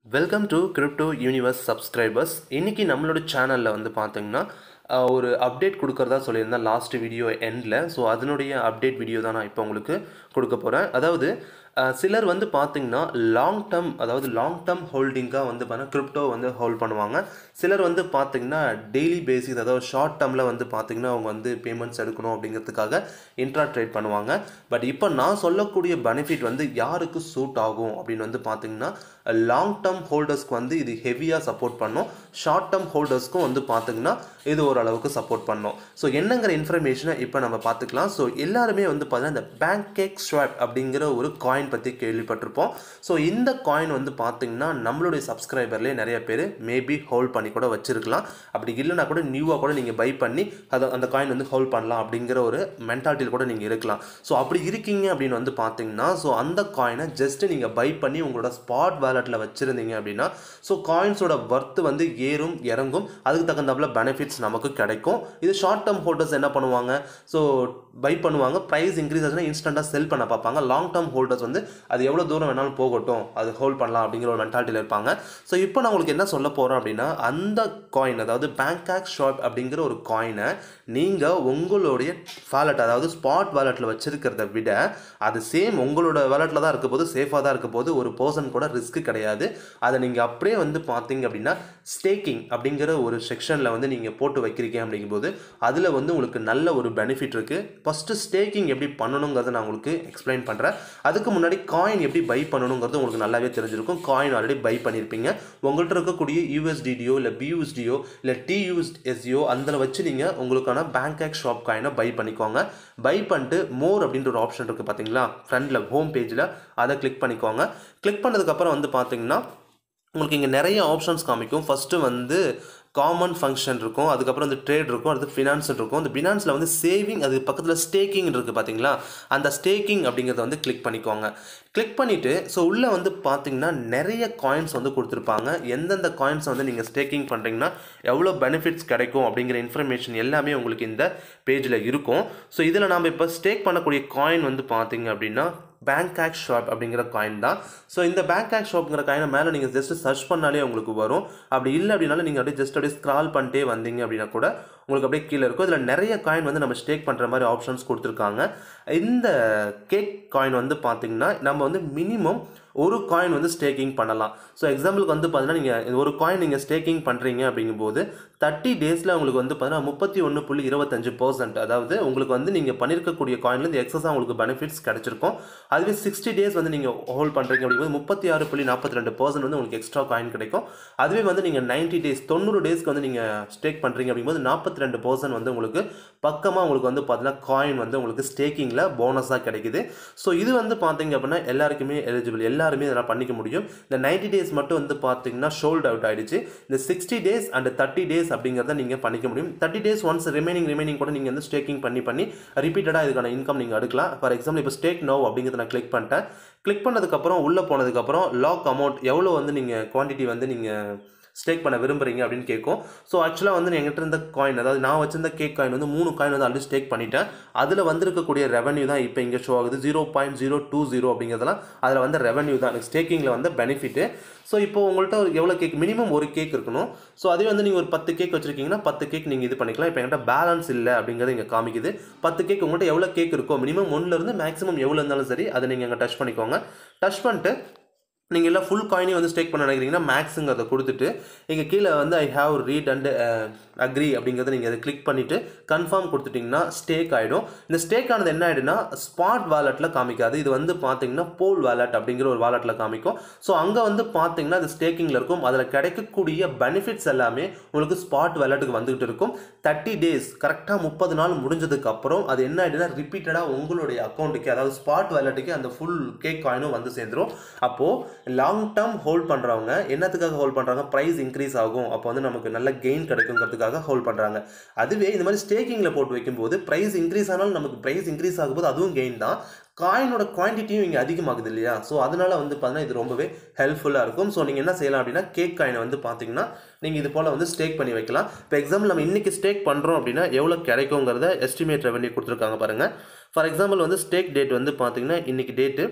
welcome to crypto universe subscribers இன்றைக்கி நம்மளோட சேனலில் வந்து பார்த்தீங்கன்னா அஹ், ஒரு அப்டேட் கொடுக்கறதா சொல்லியிருந்தேன் லாஸ்ட் வீடியோ எண்டில் ஸோ அதனுடைய அப்டேட் வீடியோ தான் நான் இப்போ உங்களுக்கு கொடுக்க போகிறேன் அதாவது அஹ், சிலர் வந்து பார்த்தீங்கன்னா லாங் டேர்ம் அதாவது லாங் டேர்ம் ஹோல்டிங்காக வந்து பார்த்தீங்கன்னா கிரிப்டோ வந்து ஹோல்ட் பண்ணுவாங்க சிலர் வந்து பார்த்தீங்கன்னா டெய்லி பேசிஸ் அதாவது ஷார்ட் டேர்மில் வந்து பார்த்தீங்கன்னா அவங்க வந்து பேமெண்ட்ஸ் எடுக்கணும் அப்படிங்கிறதுக்காக இன்ட்ரா ட்ரேட் பண்ணுவாங்க பட் இப்போ நான் சொல்லக்கூடிய பெனிஃபிட் வந்து யாருக்கு சூட் ஆகும் அப்படின்னு வந்து பார்த்தீங்கன்னா லாங் டேர்ம் ஹோல்டர்ஸ்க்கு வந்து இது ஹெவியாக சப்போர்ட் பண்ணும் ஷார்ட் டேர்ம் ஹோல்டர்ஸ்க்கும் வந்து பார்த்தீங்கன்னா இது ஓரளவுக்கு சப்போர்ட் பண்ணும் ஸோ என்னங்கிற இன்ஃபர்மேஷனை இப்போ நம்ம பார்த்துக்கலாம் ஸோ எல்லாருமே வந்து பார்த்தீங்கன்னா இந்த பேங்க் கேக் ஸ்வாப் அப்படிங்கிற ஒரு காயின் பற்றி கேள்விப்பட்டிருப்போம் ஸோ இந்த காயின் வந்து பார்த்தீங்கன்னா நம்மளுடைய சப்ஸ்கிரைபர்லேயே நிறைய பேர் மேபி ஹோல்ட் பண்ணி கூட வச்சிருக்கலாம் அப்படி இல்லைனா கூட நியூவாக கூட நீங்கள் பை பண்ணி அதை அந்த காயின் வந்து ஹோல்ட் பண்ணலாம் அப்படிங்கிற ஒரு மென்டாலிட்டியில் கூட நீங்கள் இருக்கலாம் ஸோ அப்படி இருக்கீங்க அப்படின்னு வந்து பார்த்தீங்கன்னா ஸோ அந்த காயினை ஜஸ்ட் நீங்கள் பை பண்ணி உங்களோட ஸ்பாட் வேலெட்டில் வச்சுருந்தீங்க அப்படின்னா ஸோ காயின்ஸோட ஒர்த்து வந்து ஏறும் இறங்கும் அதுக்கு தகுந்தாப்புல பெனிஃபிட்ஸ் நமக்கு கிடைக்கும் இது ஷார்ட் டேர்ம் ஹோல்டர்ஸ் என்ன பண்ணுவாங்க ஸோ பை பண்ணுவாங்க ப்ரைஸ் இன்க்ரீஸ் ஆச்சுன்னா இன்ஸ்டண்ட்டாக செல் பண்ண பார்ப்பாங்க லாங் டேர்ம் ஹோல்டர்ஸ் வந்து அது எவ்வளோ தூரம் வேணாலும் போகட்டும் அது ஹோல்ட் பண்ணலாம் அப்படிங்கிற ஒரு மென்டாலிட்டியில் இருப்பாங்க ஸோ இப்போ நான் உங்களுக்கு என்ன சொல்ல போகிறேன் அப்படின்னா அந்த காயின் அதாவது பேங்காக் ஷாப் அப்படிங்கிற ஒரு காயினை நீங்கள் உங்களுடைய வாலெட் அதாவது ஸ்பாட் வாலெட்டில் வச்சிருக்கிறத விட அது சேம் உங்களோட வாலெட்டில் தான் இருக்க போது சேஃபாக தான் இருக்க போது ஒரு பர்சன் கூட ரிஸ்க் கிடையாது அதை நீங்கள் அப்படியே வந்து பார்த்தீங்க அப்படின்னா ஸ்டேக்கிங் அப்படிங்கிற ஒரு செக்ஷனில் வந்து நீங்கள் போட்டு வைக்கிறீங்க அப்படிங்கும்போது அதில் வந்து உங்களுக்கு நல்ல ஒரு பெனிஃபிட் இருக்குது ஃபஸ்ட்டு ஸ்டேக்கிங் எப்படி பண்ணணுங்கிறத நான் உங்களுக்கு எக்ஸ்பிளைன் பண்ணுறேன் அதுக்கு முன்னாடி காயின் எப்படி பை பண்ணணுங்கிறது உங்களுக்கு நல்லாவே தெரிஞ்சிருக்கும் காயின் ஆல்ரெடி பை பண்ணியிருப்பீங்க உங்கள்கிட்ட இருக்கக்கூடிய யூஎஸ்டிடியோ இல்லை பியூஎஸ்டியோ இல்லை டியூஎஸ்எஸ்டியோ அதில் வச்சு நீங்கள் உங்களுக்கான பேங்க் ஆக் ஷாப் காயினை பை பண்ணிக்கோங்க பை பண்ணிட்டு மோர் அப்படின்ற ஒரு ஆப்ஷன் இருக்குது பார்த்தீங்களா ஃப்ரண்டில் ஹோம் பேஜில் அதை கிளிக் பண்ணிக்கோங்க கிளிக் பண்ணதுக்கப்புறம் வந்து பார்த்தீங்கன்னா உங்களுக்கு இங்கே நிறைய ஆப்ஷன்ஸ் காமிக்கும் ஃபஸ்ட்டு வந்து காமன் ஃபங்க்ஷன் இருக்கும் அதுக்கப்புறம் வந்து ட்ரேட் இருக்கும் அடுத்து ஃபினான்ஸ் இருக்கும் இந்த ஃபினான்ஸில் வந்து சேவிங் அது பக்கத்தில் ஸ்டேக்கிங் இருக்குது பார்த்தீங்களா அந்த ஸ்டேக்கிங் அப்படிங்கிறத வந்து கிளிக் பண்ணிக்கோங்க கிளிக் பண்ணிவிட்டு ஸோ உள்ளே வந்து பார்த்தீங்கன்னா நிறைய காயின்ஸ் வந்து கொடுத்துருப்பாங்க எந்தெந்த காயின்ஸ் வந்து நீங்கள் ஸ்டேக்கிங் பண்ணுறீங்கன்னா எவ்வளோ பெனிஃபிட்ஸ் கிடைக்கும் அப்படிங்கிற இன்ஃபர்மேஷன் எல்லாமே உங்களுக்கு இந்த பேஜில் இருக்கும் ஸோ இதில் நாம் இப்போ ஸ்டேக் பண்ணக்கூடிய காயின் வந்து பார்த்தீங்க அப்படின்னா பேங்க் ஆக் ஷாப் அப்படிங்கிற காயின் தான் ஸோ இந்த பேங்க் ஆக் ஷாப்ங்கிற காயினை மேலே நீங்கள் ஜஸ்ட் சர்ச் பண்ணாலே உங்களுக்கு வரும் அப்படி இல்லை அப்படின்னாலும் நீங்கள் அப்படியே ஜஸ்ட் அப்படியே ஸ்க்ரால் பண்ணிட்டே வந்தீங்க அப்படின்னா கூட உங்களுக்கு அப்படியே கீழே இருக்கும் இதில் நிறைய காயின் வந்து நம்ம ஸ்டேக் பண்ணுற மாதிரி ஆப்ஷன்ஸ் கொடுத்துருக்காங்க இந்த கேக் காயின் வந்து பார்த்தீங்கன்னா நம்ம வந்து மினிமம் ஒரு காயின் வந்து ஸ்டேக்கிங் பண்ணலாம் ஸோ எக்ஸாம்பிளுக்கு வந்து பார்த்தீங்கன்னா நீங்கள் ஒரு காயின் நீங்கள் ஸ்டேக்கிங் பண்ணுறீங்க அப்படிங்கும்போது தேர்ட்டி டேஸில் உங்களுக்கு வந்து பார்த்தீங்கன்னா முப்பத்தி ஒன்று புள்ளி இருபத்தஞ்சு பர்சன்ட் அதாவது உங்களுக்கு வந்து நீங்கள் பண்ணியிருக்கக்கூடிய காயின்லேருந்து எக்ஸஸாக உங்களுக்கு பெனிஃபிட்ஸ் கிடச்சிருக்கும் அதுவே சிக்ஸ்டி டேஸ் வந்து நீங்கள் ஹோல்ட் பண்ணுறீங்க அப்படிங்கும்போது முப்பத்தி ஆறு புள்ளி நாற்பத்தி ரெண்டு பர்சன்ட் வந்து உங்களுக்கு எக்ஸ்ட்ரா காயின் கிடைக்கும் அதுவே வந்து நீங்கள் நைன்ட்டி டேஸ் தொண்ணூறு டேஸ்க்கு வந்து நீங்கள் ஸ்டேக் பண்ணுறீங்க அப்படிங்கும்போது நாற்பத்தி ரெண்டு பர்சன்ட் வந்து உங்களுக்கு பக்கமாக உங்களுக்கு வந்து பார்த்தீங்கன்னா காயின் வந்து உங்களுக்கு ஸ்டேக்கிங்கில் போனஸாக கிடைக்குது ஸோ இது வந்து பார்த்தீங்க அப்படின்னா எல்லாருக்குமே எலிஜிபிள் எல்லாருமே இதெல்லாம் பண்ணிக்க முடியும் இந்த நைன்ட்டி டேஸ் மட்டும் வந்து பார்த்தீங்கன்னா ஷோல்ட் அவுட் ஆயிடுச்சு இந்த sixty days and thirty days அப்படிங்கிறத நீங்கள் பண்ணிக்க முடியும் thirty days once remaining remaining கூட நீங்கள் வந்து ஸ்டேக்கிங் பண்ணி பண்ணி ரிப்பீட்டடாக இதுக்கான இன்கம் நீங்கள் எடுக்கலாம் ஃபார் எக்ஸாம்பிள் இப்போ ஸ்டேக் நோ அப்படிங்கிறத நான் கிளிக் பண்ணிட்டேன் கிளிக் பண்ணதுக்கப்புறம் உள்ளே போனதுக்கப்புறம் லாக் அமௌண்ட் எவ்வளோ வந்து நீங்கள் குவான்டிட்டி வந்து நீங்கள் ஸ்டேக் பண்ண விரும்புறீங்க அப்படின்னு கேட்கும் ஸோ ஆக்சுவலாக வந்து என்கிட்ட இருந்த காயின் அதாவது நான் வச்சிருந்த கேக் காயின் வந்து மூணு காயின் வந்து ஆல்ரெடி ஸ்டேக் பண்ணிட்டேன் அதில் வந்திருக்கக்கூடிய ரெவன்யூ தான் இப்போ இங்கே ஷோ ஆகுது zero point zero two zero அப்படிங்கிறதுலாம் அதில் வந்து ரெவன்யூ தான் எனக்கு ஸ்டேக்கிங்கில் வந்து பெனிஃபிட்டு ஸோ இப்போ உங்கள்கிட்ட ஒரு எவ்வளோ கேக் மினிமம் ஒரு கேக் இருக்கணும் ஸோ அதே வந்து நீங்கள் ஒரு பத்து கேக் வச்சிருக்கீங்கன்னா பத்து கேக் நீங்கள் இது பண்ணிக்கலாம் இப்போ என்கிட்ட பேலன்ஸ் இல்லை அப்படிங்கிறது இங்கே காமிக்குது பத்து கேக் உங்கள்கிட்ட எவ்வளோ கேக் இருக்கோ மினிமம் ஒன்றுலேருந்து மேக்ஸிமம் எவ்வளோ இருந்தாலும் சரி அதை நீங்கள் அங்கே டச் பண்ணிக்கோங்க டச் பண்ணிட்டு நீங்கள் எல்லாம் ஃபுல் காயினையும் வந்து ஸ்டேக் பண்ண நினைக்கிறீங்கன்னா மேக்ஸுங்கிறத கொடுத்துட்டு இங்கே கீழே வந்து I have read and agree அப்படிங்கிறத நீங்கள் அதை கிளிக் பண்ணிவிட்டு கன்ஃபார்ம் கொடுத்துட்டிங்கன்னா ஸ்டேக் ஆகிடும் இந்த ஸ்டேக் ஆனது என்ன ஆகிடும்னா ஸ்பாட் வாலெட்டில் காமிக்காது இது வந்து பார்த்தீங்கன்னா போல் வாலெட் அப்படிங்கிற ஒரு வாலெட்டில் காமிக்கும் ஸோ அங்கே வந்து பார்த்தீங்கன்னா அது ஸ்டேக்கிங்கில் இருக்கும் அதில் கிடைக்கக்கூடிய பெனிஃபிட்ஸ் எல்லாமே உங்களுக்கு ஸ்பாட் வாலெட்டுக்கு வந்துகிட்டு இருக்கும் தேர்ட்டி டேஸ் கரெக்டாக முப்பது நாள் முடிஞ்சதுக்கு அப்புறம் அது என்ன ஆகிடுனா ரிப்பீட்டடாக உங்களுடைய அக்கௌண்ட்டுக்கு அதாவது ஸ்பாட் வாலெட்டுக்கு அந்த ஃபுல் கேக் காயினும் வந்து சேர்ந்துரும் அப்போது லாங் டேர்ம் ஹோல்ட் பண்ணுறவங்க என்னத்துக்காக ஹோல்ட் பண்ணுறாங்க ப்ரைஸ் இன்க்ரீஸ் ஆகும் அப்போ வந்து நமக்கு நல்ல கெயின் கிடைக்குங்கிறதுக்காக ஹோல்ட் பண்ணுறாங்க அதுவே இந்த மாதிரி ஸ்டேக்கிங்கில் போட்டு வைக்கும்போது ப்ரைஸ் இன்க்ரீஸ் ஆனாலும் நமக்கு ப்ரைஸ் இன்க்ரீஸ் ஆகும்போது அதுவும் கெயின் தான் காயினோட குவான்டிட்டியும் இங்கே அதிகமாகுது இல்லையா ஸோ அதனால வந்து பார்த்தீங்கன்னா இது ரொம்பவே ஹெல்ப்ஃபுல்லாக இருக்கும் ஸோ நீங்கள் என்ன செய்யலாம் அப்படின்னா கேக் காயினை வந்து பார்த்தீங்கன்னா நீங்கள் இது போல் வந்து ஸ்டேக் பண்ணி வைக்கலாம் இப்போ எக்ஸாம்பிள் நம்ம இன்றைக்கி ஸ்டேக் பண்ணுறோம் அப்படின்னா எவ்வளோ கிடைக்குங்கிறத எஸ்டிமேட் ரெவன்யூ கொடுத்துருக்காங்க பாருங்கள் ஃபார் எக்ஸாம்பிள் வந்து ஸ்டேக் டேட் வந்து பார்த்தீங்கன்னா இன்றைக்கி டேட்டு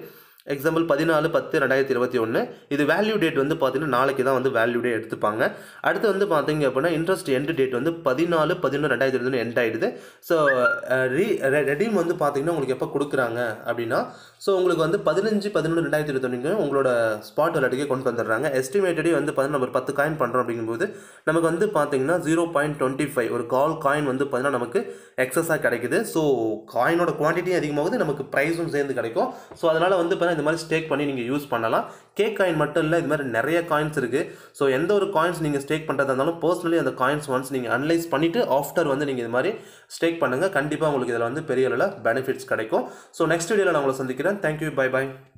எக்ஸாம்பிள் பதினாலு பத்து ரெண்டாயிரத்தி இருபத்தி ஒன்று இது வேல்யூ டேட் வந்து பார்த்தீங்கன்னா நாளைக்கு தான் வந்து வேல்யூ டே எடுத்துப்பாங்க அடுத்து வந்து பார்த்தீங்க அப்படின்னா இன்ட்ரெஸ்ட் எண்டு டேட் வந்து பதினாலு பதினொன்று ரெண்டாயிரத்தி இருபத்தி எண்ட் ஆகிடுது ஸோ ரீ ரெடீம் வந்து பார்த்தீங்கன்னா உங்களுக்கு எப்போ கொடுக்குறாங்க அப்படின்னா ஸோ உங்களுக்கு வந்து பதினஞ்சு பதினொன்று ரெண்டாயிரத்தி இருபத்தொன்னுக்கு உங்களோட ஸ்பாட் விளையாட்டுக்கே கொண்டு வந்துடுறாங்க எஸ்டிமேட்டடே வந்து பார்த்தீங்கன்னா நம்ம ஒரு பத்து காயின் பண்ணுறோம் அப்படிங்கும்போது நமக்கு வந்து பார்த்தீங்கன்னா ஜீரோ பாயிண்ட் டுவெண்ட்டி ஃபைவ் ஒரு கால் காயின் வந்து பார்த்தீங்கன்னா நமக்கு எக்ஸஸாக கிடைக்குது ஸோ காயினோட குவான்டிட்டியும் அதிகமாகுது நமக்கு ப்ரைஸும் சேர்ந்து கிடைக்கும் ஸோ அதனால் வந்து பார்த்தீங்கன்னா இந்த மாதிரி ஸ்டேக் பண்ணி நீங்கள் யூஸ் பண்ணலாம் கேக் காயின் மட்டும் இல்லை இது மாதிரி நிறைய காயின்ஸ் இருக்குது ஸோ எந்த ஒரு காயின்ஸ் நீங்கள் ஸ்டேக் பண்ணுறதா இருந்தாலும் பர்சனலி அந்த காயின்ஸ் ஒன்ஸ் நீங்கள் அனலைஸ் பண்ணிவிட்டு ஆஃப்டர் வந்து நீங்கள் இது மாதிரி ஸ்டேக் பண்ணுங்கள் கண்டிப்பாக உங்களுக்கு இதில் வந்து பெரிய அளவில் பெனிஃபிட்ஸ் கிடைக்கும் ஸோ நெக்ஸ்ட் வீடியோவில் நான் உங்களை சந்திக்கிறேன் தேங்க்யூ பை பை